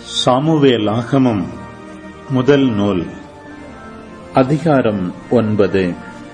Samuel ஆகமம் முதல் நூல் அதிகாரம் ஒன்பது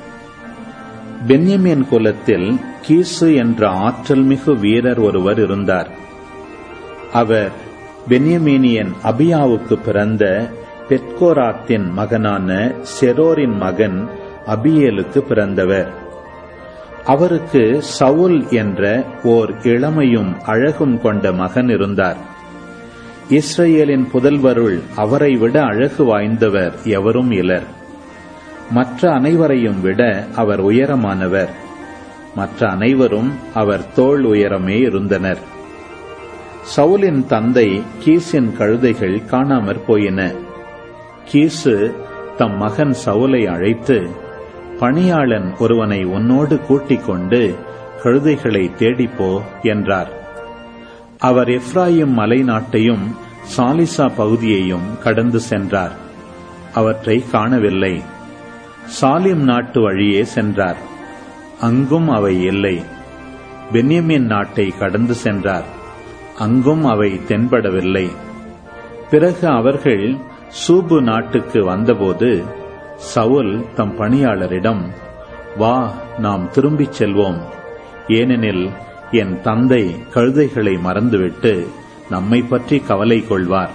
பென்யமின் குலத்தில் கீசு என்ற ஆற்றல்மிகு வீரர் ஒருவர் இருந்தார் அவர் பென்யமீனியன் அபியாவுக்கு பிறந்த பெட்கோராத்தின் மகனான செரோரின் மகன் அபியேலுக்கு பிறந்தவர் அவருக்கு சவுல் என்ற ஓர் இளமையும் அழகும் கொண்ட மகன் இருந்தார் இஸ்ரேலின் புதல்வருள் அவரை விட அழகு வாய்ந்தவர் எவரும் இலர் மற்ற அனைவரையும் விட அவர் உயரமானவர் மற்ற அனைவரும் அவர் தோள் உயரமே இருந்தனர் சவுலின் தந்தை கீசின் கழுதைகள் காணாமற் போயின கீசு தம் மகன் சவுலை அழைத்து பணியாளன் ஒருவனை உன்னோடு கூட்டிக் கொண்டு கழுதைகளை தேடிப்போ என்றார் அவர் எப்ராயிம் மலை நாட்டையும் சாலிசா பகுதியையும் கடந்து சென்றார் அவற்றை காணவில்லை சாலிம் நாட்டு வழியே சென்றார் அங்கும் அவை இல்லை பென்யமின் நாட்டை கடந்து சென்றார் அங்கும் அவை தென்படவில்லை பிறகு அவர்கள் சூபு நாட்டுக்கு வந்தபோது சவுல் தம் பணியாளரிடம் வா நாம் திரும்பிச் செல்வோம் ஏனெனில் என் தந்தை கழுதைகளை மறந்துவிட்டு நம்மை பற்றி கவலை கொள்வார்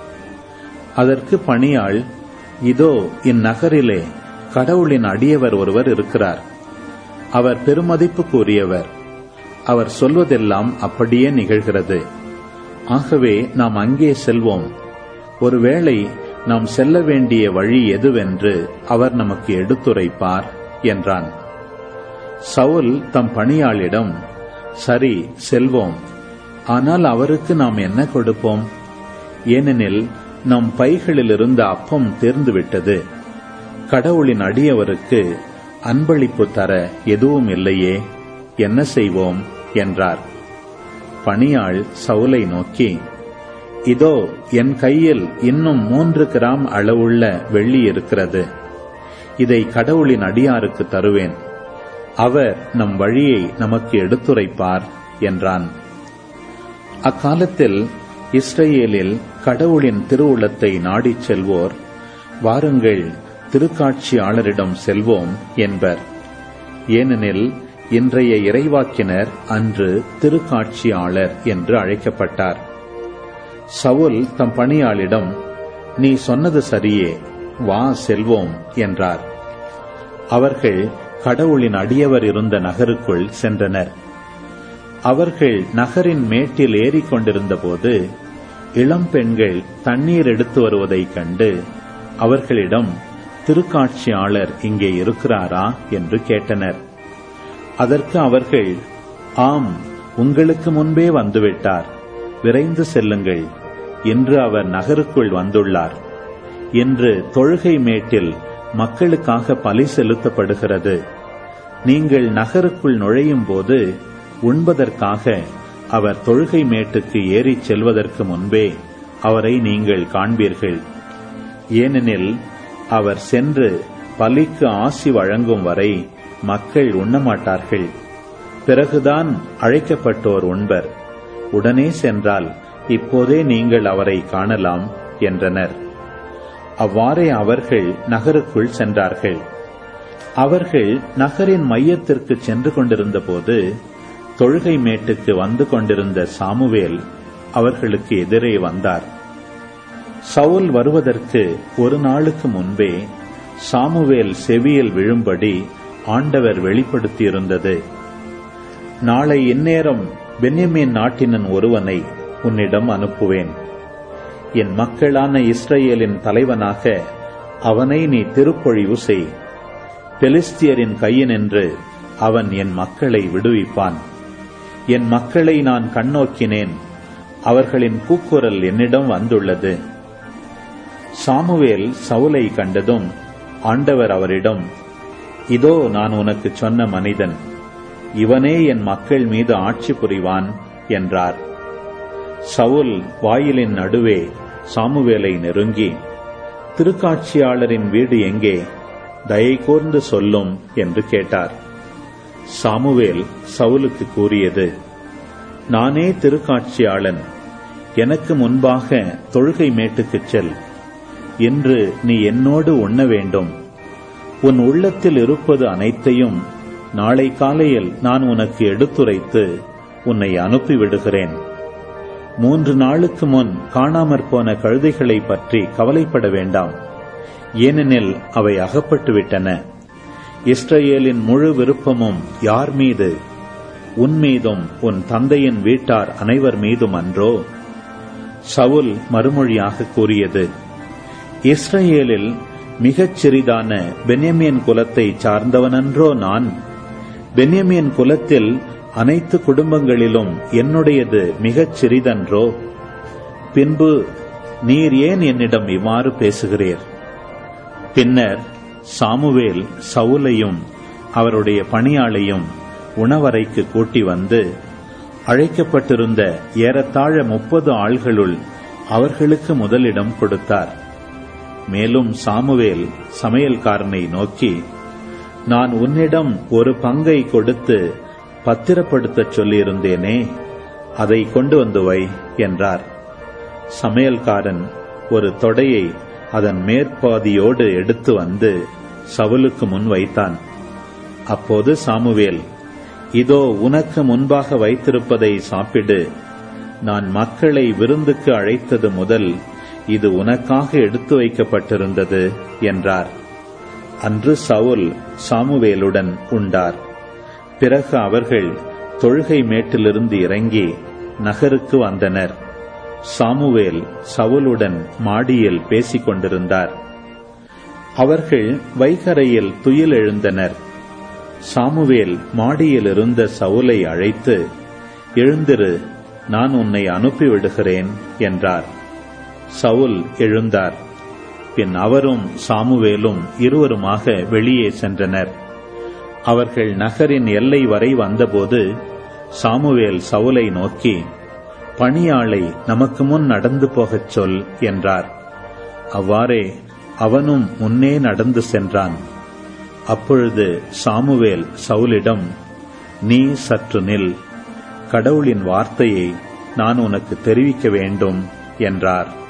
அதற்கு பணியாள் இதோ இந்நகரிலே கடவுளின் அடியவர் ஒருவர் இருக்கிறார் அவர் பெருமதிப்புக்குரியவர் அவர் சொல்வதெல்லாம் அப்படியே நிகழ்கிறது ஆகவே நாம் அங்கே செல்வோம் ஒருவேளை நாம் செல்ல வேண்டிய வழி எதுவென்று அவர் நமக்கு எடுத்துரைப்பார் என்றான் சவுல் தம் பணியாளிடம் சரி செல்வோம் ஆனால் அவருக்கு நாம் என்ன கொடுப்போம் ஏனெனில் நம் பைகளில் இருந்த அப்பம் தேர்ந்துவிட்டது கடவுளின் அடியவருக்கு அன்பளிப்பு தர எதுவும் இல்லையே என்ன செய்வோம் என்றார் பணியாள் சவுலை நோக்கி இதோ என் கையில் இன்னும் மூன்று கிராம் அளவுள்ள வெள்ளி இருக்கிறது இதை கடவுளின் அடியாருக்கு தருவேன் அவர் நம் வழியை நமக்கு எடுத்துரைப்பார் என்றான் அக்காலத்தில் இஸ்ரேலில் கடவுளின் திருவுளத்தை நாடிச் செல்வோர் வாருங்கள் திருக்காட்சியாளரிடம் செல்வோம் என்பர் ஏனெனில் இன்றைய இறைவாக்கினர் அன்று திருக்காட்சியாளர் என்று அழைக்கப்பட்டார் சவுல் தம் பணியாளிடம் நீ சொன்னது சரியே வா செல்வோம் என்றார் அவர்கள் கடவுளின் அடியவர் இருந்த நகருக்குள் சென்றனர் அவர்கள் நகரின் மேட்டில் ஏறிக்கொண்டிருந்த போது இளம் பெண்கள் தண்ணீர் எடுத்து வருவதைக் கண்டு அவர்களிடம் திருக்காட்சியாளர் இங்கே இருக்கிறாரா என்று கேட்டனர் அதற்கு அவர்கள் ஆம் உங்களுக்கு முன்பே வந்துவிட்டார் விரைந்து செல்லுங்கள் இன்று அவர் நகருக்குள் வந்துள்ளார் இன்று தொழுகை மேட்டில் மக்களுக்காக பலி செலுத்தப்படுகிறது நீங்கள் நகருக்குள் நுழையும் போது உண்பதற்காக அவர் தொழுகை மேட்டுக்கு ஏறிச் செல்வதற்கு முன்பே அவரை நீங்கள் காண்பீர்கள் ஏனெனில் அவர் சென்று பலிக்கு ஆசி வழங்கும் வரை மக்கள் உண்ணமாட்டார்கள் பிறகுதான் அழைக்கப்பட்டோர் உண்பர் உடனே சென்றால் இப்போதே நீங்கள் அவரை காணலாம் என்றனர் அவ்வாறே அவர்கள் நகருக்குள் சென்றார்கள் அவர்கள் நகரின் மையத்திற்கு சென்று கொண்டிருந்த போது தொழுகை மேட்டுக்கு வந்து கொண்டிருந்த சாமுவேல் அவர்களுக்கு எதிரே வந்தார் சவுல் வருவதற்கு ஒரு நாளுக்கு முன்பே சாமுவேல் செவியில் விழும்படி ஆண்டவர் வெளிப்படுத்தியிருந்தது நாளை இந்நேரம் பென்யமின் நாட்டினன் ஒருவனை உன்னிடம் அனுப்புவேன் என் மக்களான இஸ்ரேலின் தலைவனாக அவனை நீ திருப்பொழிவு செய் பெலிஸ்தியரின் கையினின்று அவன் என் மக்களை விடுவிப்பான் என் மக்களை நான் கண்ணோக்கினேன் அவர்களின் கூக்குரல் என்னிடம் வந்துள்ளது சாமுவேல் சவுலை கண்டதும் ஆண்டவர் அவரிடம் இதோ நான் உனக்கு சொன்ன மனிதன் இவனே என் மக்கள் மீது ஆட்சி புரிவான் என்றார் சவுல் வாயிலின் நடுவே சாமுவேலை நெருங்கி திருக்காட்சியாளரின் வீடு எங்கே தயை கூர்ந்து சொல்லும் என்று கேட்டார் சாமுவேல் சவுலுக்கு கூறியது நானே திருக்காட்சியாளன் எனக்கு முன்பாக தொழுகை மேட்டுக்குச் செல் இன்று நீ என்னோடு உண்ண வேண்டும் உன் உள்ளத்தில் இருப்பது அனைத்தையும் நாளை காலையில் நான் உனக்கு எடுத்துரைத்து உன்னை அனுப்பிவிடுகிறேன் மூன்று நாளுக்கு முன் காணாமற் போன கழுதைகளை பற்றி கவலைப்பட வேண்டாம் ஏனெனில் அவை அகப்பட்டு விட்டன இஸ்ரேலின் முழு விருப்பமும் யார் மீது உன் மீதும் உன் தந்தையின் வீட்டார் அனைவர் மீதும் அன்றோ சவுல் மறுமொழியாக கூறியது இஸ்ரேலில் மிகச் சிறிதான பென்யமின் குலத்தை சார்ந்தவனன்றோ நான் பென்யமின் குலத்தில் அனைத்து குடும்பங்களிலும் என்னுடையது மிகச் சிறிதன்றோ பின்பு நீர் ஏன் என்னிடம் இவ்வாறு பேசுகிறீர் பின்னர் சாமுவேல் சவுலையும் அவருடைய பணியாளையும் உணவறைக்கு கூட்டி வந்து அழைக்கப்பட்டிருந்த ஏறத்தாழ முப்பது ஆள்களுள் அவர்களுக்கு முதலிடம் கொடுத்தார் மேலும் சாமுவேல் சமையல்காரனை நோக்கி நான் உன்னிடம் ஒரு பங்கை கொடுத்து பத்திரப்படுத்தச் சொல்லியிருந்தேனே அதை கொண்டு வந்து வை என்றார் சமையல்காரன் ஒரு தொடையை அதன் மேற்பாதியோடு எடுத்து வந்து சவுலுக்கு முன் வைத்தான் அப்போது சாமுவேல் இதோ உனக்கு முன்பாக வைத்திருப்பதை சாப்பிடு நான் மக்களை விருந்துக்கு அழைத்தது முதல் இது உனக்காக எடுத்து வைக்கப்பட்டிருந்தது என்றார் அன்று சவுல் சாமுவேலுடன் உண்டார் பிறகு அவர்கள் தொழுகை மேட்டிலிருந்து இறங்கி நகருக்கு வந்தனர் சாமுவேல் சவுலுடன் மாடியில் பேசிக் கொண்டிருந்தார் அவர்கள் வைகரையில் துயில் எழுந்தனர் சாமுவேல் மாடியில் இருந்த சவுலை அழைத்து எழுந்திரு நான் உன்னை அனுப்பிவிடுகிறேன் என்றார் சவுல் எழுந்தார் பின் அவரும் சாமுவேலும் இருவருமாக வெளியே சென்றனர் அவர்கள் நகரின் எல்லை வரை வந்தபோது சாமுவேல் சவுலை நோக்கி பணியாளை நமக்கு முன் நடந்து போகச் சொல் என்றார் அவ்வாறே அவனும் முன்னே நடந்து சென்றான் அப்பொழுது சாமுவேல் சவுலிடம் நீ சற்று நில் கடவுளின் வார்த்தையை நான் உனக்கு தெரிவிக்க வேண்டும் என்றார்